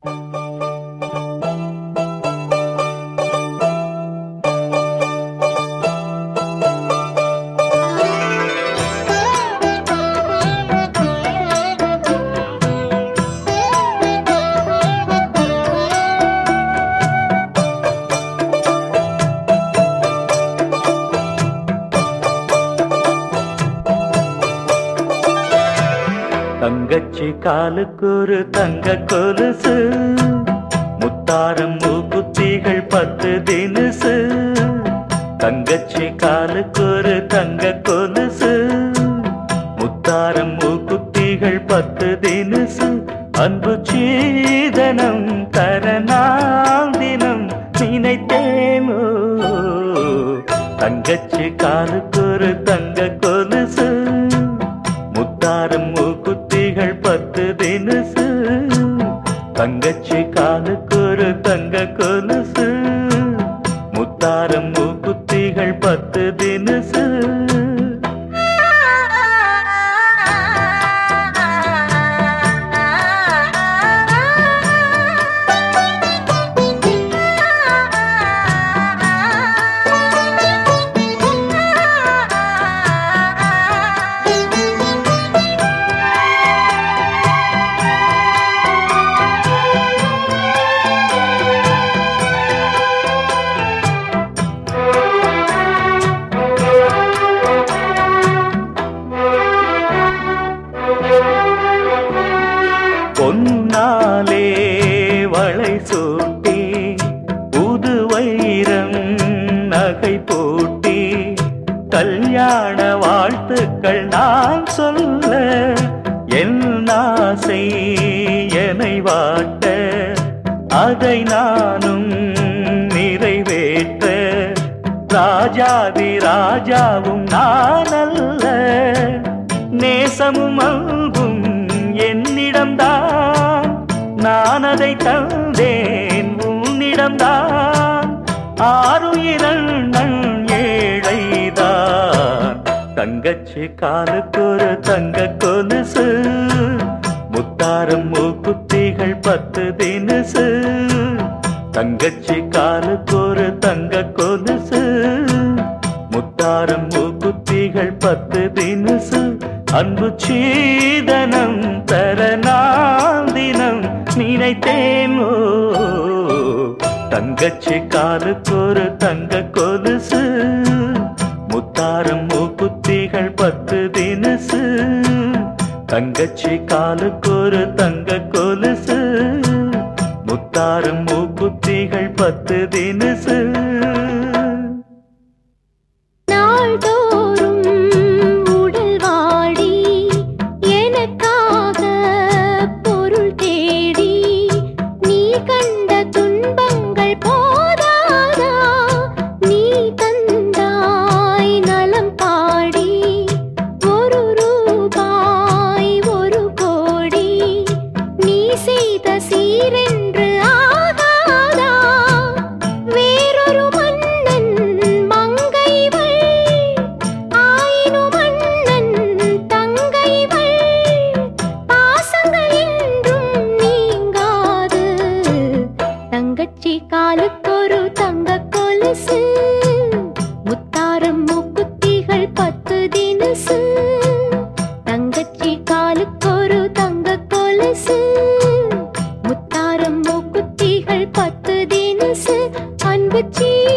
தங்கச்சி காலுக்கு ஒரு தங்க கொலுசு முத்தாரம் மூக்குத்திகள் பத்து தினுசு தங்கச்சி காலுக்கு ஒரு தங்க கொலுசு முத்தாரம் மூக்குத்திகள் பத்து தினுசு அன்பு சீதனம் தரநாள் தினம் நினைத்தேனோ தங்கச்சி காலுக்கு ஒரு தங்க கொலுசு முத்தாரம் மூக்குத்திகள் பத்து தினசு தங்கச்சி காலுக்கு ஒரு தங்க கொலுசு முத்தாரம் மூக்குத்திகள் பத்து தினசு பொன்னாலே வளை சூட்டி புது வைரம் நகை போட்டி கல்யாண வாழ்த்துக்கள் நான் சொல்ல என் ஆசை என்னை வாட்ட அதை நானும் நிறைவேற்ற ராஜாதி ராஜாவும் நான் அல்ல நேசமும் அன்பும் என்னிடம்தான் நான் அதை தந்தேன் உன்னிடம்தான் ஆறுயிரண்ணன் ஏழைதான் தங்கச்சி காலுக்கு ஒரு தங்க கொலுசு முத்தாரம் மூக்குத்திகள் பத்து தினுசு தங்கச்சி காலுக்கு ஒரு தங்க கொலுசு முத்தாரம் மூக்குத்திகள் பத்து தினுசு அன்பு சீதனம் தர நான் தினம் நினைத்தேனோ தங்கச்சி காலுக்கு ஒரு தங்க கொலுசு முத்தாரம் மூக்குத்திகள் பத்து தினசு தங்கச்சி காலுக்கு ஒரு தங்க கொலுசு முத்தாரம் மூக்குத்திகள் பத்து தினசு நாள்தோறும் உடல் வாடி எனக்காக பொருள் தேடி நீ கண்ட துன்பங்கள் போதாதா நீ தந்தாய் நலம் பாடி ஒரு ரூபாய் ஒரு கோடி நீ செய்த சீரென்று ஆகாதா வேறொரு மன்னன் மங்கைவள் ஆயினும் மன்னன் தங்கைவள் பாசங்கள் என்றும் நீங்காது தங்கச்சி காலுக்கொரு தங்க கொலுசு முத்தாரம் மூக்குத்திகள் பத்து தினசு தங்கச்சி காலுக்கொரு தங்க கொலுசு முத்தாரம் மூக்குத்திகள் பத்து தினசு அன்பு சீ